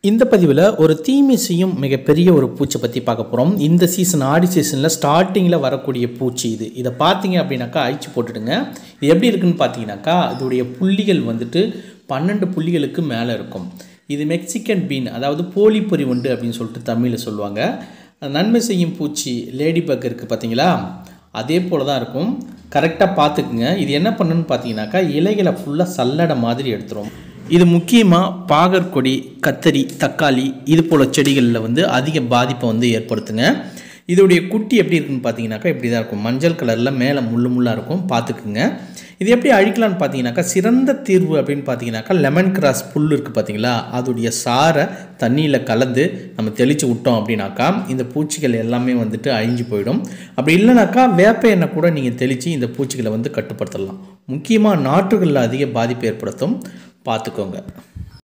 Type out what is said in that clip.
இந்த பதிவில் ஒரு தீமை செய்யும் மிகப்பெரிய ஒரு பூச்சை பற்றி பார்க்க போகிறோம் இந்த சீசன் ஆடி சீசனில் ஸ்டார்டிங்கில் வரக்கூடிய பூச்சி இது இதை பார்த்தீங்க அப்படின்னாக்கா அழிச்சு போட்டுடுங்க இது எப்படி இருக்குன்னு பார்த்தீங்கன்னாக்கா இதோடைய புள்ளிகள் வந்துட்டு பன்னெண்டு புள்ளிகளுக்கு மேலே இருக்கும் இது மெக்சிகன் பீன் அதாவது போலி பொறி உண்டு அப்படின்னு சொல்லிட்டு தமிழில் சொல்லுவாங்க நன்மை செய்யும் பூச்சி லேடி பக் இருக்குது பார்த்தீங்களா அதே போல் தான் இருக்கும் கரெக்டாக பார்த்துக்குங்க இது என்ன பண்ணுன்னு பார்த்தீங்கன்னாக்கா இலைகளை ஃபுல்லாக சல்லடை மாதிரி எடுத்துரும் இது முக்கியமாக பாகற்கொடி கத்தரி தக்காளி இது போல் செடிகளில் வந்து அதிக பாதிப்பை வந்து ஏற்படுத்துங்க இதோடைய குட்டி எப்படி இருக்குன்னு பார்த்தீங்கன்னாக்கா இப்படி தான் இருக்கும் மஞ்சள் கலரில் மேலே முள்ளு முள்ளாக இருக்கும் பார்த்துக்குங்க இது எப்படி அழிக்கலாம்னு பார்த்தீங்கன்னாக்கா சிறந்த தீர்வு அப்படின்னு பார்த்தீங்கன்னாக்கா லெமன் கிராஸ் புல் இருக்குது பார்த்தீங்களா அதோடைய சாரை தண்ணியில் கலந்து நம்ம தெளித்து விட்டோம் அப்படின்னாக்கா இந்த பூச்சிகள் எல்லாமே வந்துட்டு அழிஞ்சு போயிடும் அப்படி இல்லைனாக்கா வேப்ப எண்ணெய் கூட நீங்கள் தெளித்து இந்த பூச்சிகளை வந்து கட்டுப்படுத்தலாம் முக்கியமாக நாற்றுகளில் அதிக பாதிப்பு ஏற்படுத்தும் பார்த்துக்கோங்க